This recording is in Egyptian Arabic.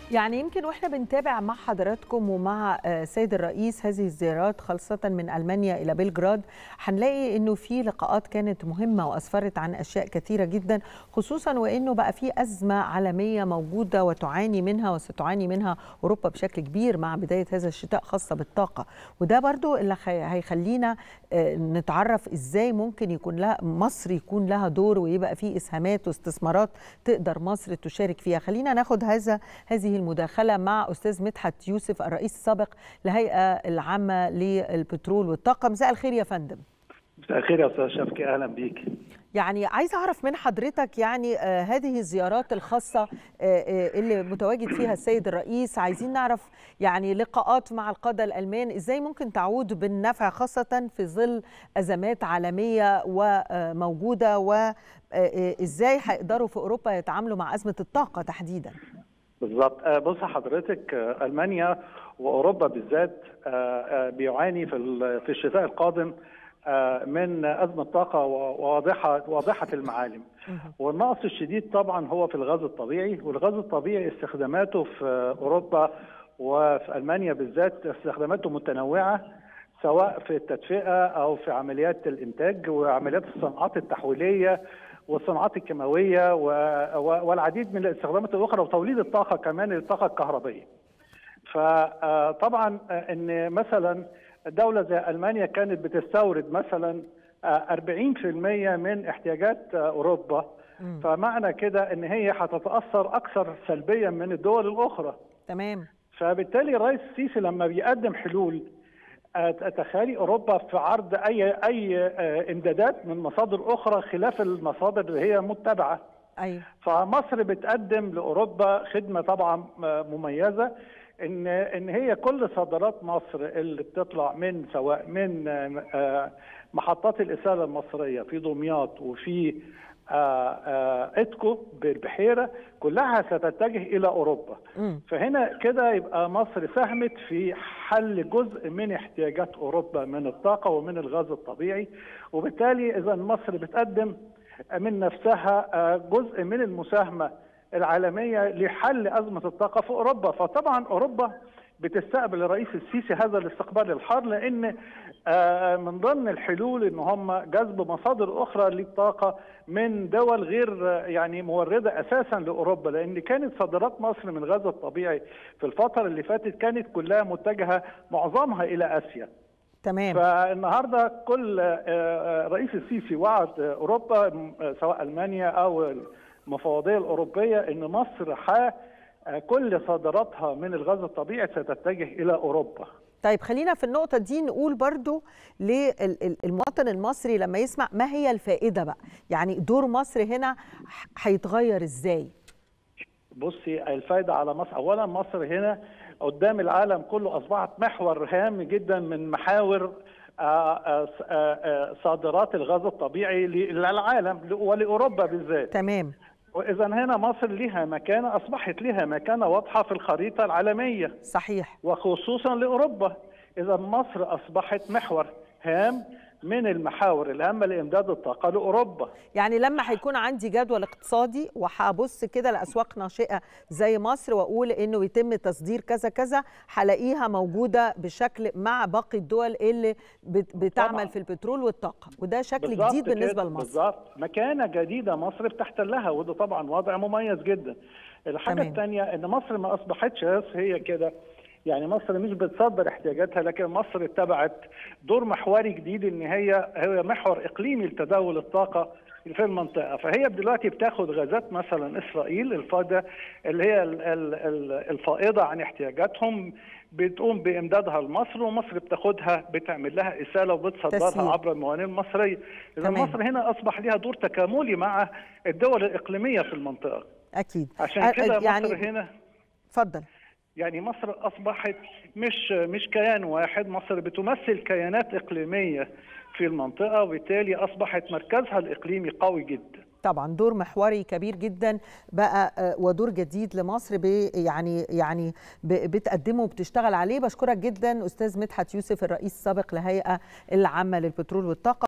يعني يمكن واحنا بنتابع مع حضراتكم ومع سيد الرئيس هذه الزيارات خاصة من ألمانيا إلى بلجراد هنلاقي إنه في لقاءات كانت مهمة وأسفرت عن أشياء كثيرة جدا خصوصا وإنه بقى في أزمة عالمية موجودة وتعاني منها وستعاني منها أوروبا بشكل كبير مع بداية هذا الشتاء خاصة بالطاقة وده برضو اللي هيخلينا نتعرف إزاي ممكن يكون لها مصر يكون لها دور ويبقى في إسهامات واستثمارات تقدر مصر تشارك فيها خلينا ناخد هذا هذه المداخله مع استاذ مدحت يوسف الرئيس السابق للهيئه العامه للبترول والطاقه مساء الخير يا فندم مساء الخير يا استاذ شفقي اهلا بيك يعني عايز اعرف من حضرتك يعني آه هذه الزيارات الخاصه آه آه اللي متواجد فيها السيد الرئيس عايزين نعرف يعني لقاءات مع القاده الالمان ازاي ممكن تعود بالنفع خاصه في ظل ازمات عالميه وموجوده وازاي هيقدروا في اوروبا يتعاملوا مع ازمه الطاقه تحديدا بالظبط بص حضرتك المانيا واوروبا بالذات بيعاني في في الشتاء القادم من ازمه طاقه واضحه واضحه المعالم والنقص الشديد طبعا هو في الغاز الطبيعي والغاز الطبيعي استخداماته في اوروبا وفي المانيا بالذات استخداماته متنوعه سواء في التدفئه او في عمليات الانتاج وعمليات الصناعات التحويليه والصناعات الكيماويه والعديد من الاستخدامات الاخرى وتوليد الطاقه كمان الطاقه الكهربائيه. فطبعا ان مثلا دوله زي المانيا كانت بتستورد مثلا 40% من احتياجات اوروبا فمعنى كده ان هي هتتاثر اكثر سلبيا من الدول الاخرى. تمام. فبالتالي الرئيس السيسي لما بيقدم حلول تخيلي اوروبا في عرض اي اي امدادات من مصادر اخرى خلاف المصادر اللي هي متبعه. ايوه. فمصر بتقدم لاوروبا خدمه طبعا مميزه ان ان هي كل صادرات مصر اللي بتطلع من سواء من محطات الاساله المصريه في دمياط وفي اتكو بالبحيره كلها ستتجه الى اوروبا م. فهنا كده يبقى مصر ساهمت في حل جزء من احتياجات اوروبا من الطاقه ومن الغاز الطبيعي وبالتالي اذا مصر بتقدم من نفسها جزء من المساهمه العالميه لحل ازمه الطاقه في اوروبا فطبعا اوروبا بتستقبل الرئيس السيسي هذا الاستقبال الحار لان من ضمن الحلول ان هم جذب مصادر اخرى للطاقه من دول غير يعني مورده اساسا لاوروبا لان كانت صادرات مصر من الغاز الطبيعي في الفتره اللي فاتت كانت كلها متجهه معظمها الى اسيا. تمام فالنهارده كل رئيس السيسي وعد اوروبا سواء المانيا او المفوضيه الاوروبيه ان مصر ح كل صادراتها من الغاز الطبيعي ستتجه الى اوروبا طيب خلينا في النقطة دي نقول برضو للمواطن المصري لما يسمع ما هي الفائدة بقى يعني دور مصر هنا هيتغير ازاي بصي الفائدة على مصر أولا مصر هنا قدام العالم كله أصبحت محور هام جدا من محاور صادرات الغاز الطبيعي للعالم ولأوروبا بالذات تمام واذا هنا مصر لها مكانه اصبحت لها مكانه واضحه في الخريطه العالميه صحيح وخصوصا لاوروبا اذا مصر اصبحت محور هام من المحاور الهامه لامداد الطاقه لاوروبا يعني لما هيكون عندي جدول اقتصادي وهبص كده لاسواق ناشئه زي مصر واقول انه يتم تصدير كذا كذا هلاقيها موجوده بشكل مع باقي الدول اللي بتعمل طبعا. في البترول والطاقه وده شكل جديد بالنسبه لمصر بالظبط مكانه جديده مصر بتحتلها وده طبعا وضع مميز جدا الحاجه الثانيه ان مصر ما اصبحتش بس هي كده يعني مصر مش بتصدر احتياجاتها لكن مصر اتبعت دور محوري جديد ان هي هي محور اقليمي لتداول الطاقه في المنطقه فهي دلوقتي بتاخد غازات مثلا اسرائيل الفاضه اللي هي الفائضه عن احتياجاتهم بتقوم بامدادها لمصر ومصر بتاخدها بتعمل لها اساله وبتصدرها تسير. عبر الموانئ المصريه اذا مصر هنا اصبح لها دور تكاملي مع الدول الاقليميه في المنطقه اكيد عشان كده يعني مصر هنا اتفضل يعني مصر اصبحت مش مش كيان واحد مصر بتمثل كيانات اقليميه في المنطقه وبالتالي اصبحت مركزها الاقليمي قوي جدا طبعا دور محوري كبير جدا بقى ودور جديد لمصر يعني يعني بتقدمه وبتشتغل عليه بشكرك جدا استاذ مدحت يوسف الرئيس السابق لهيئه العامه للبترول والطاقه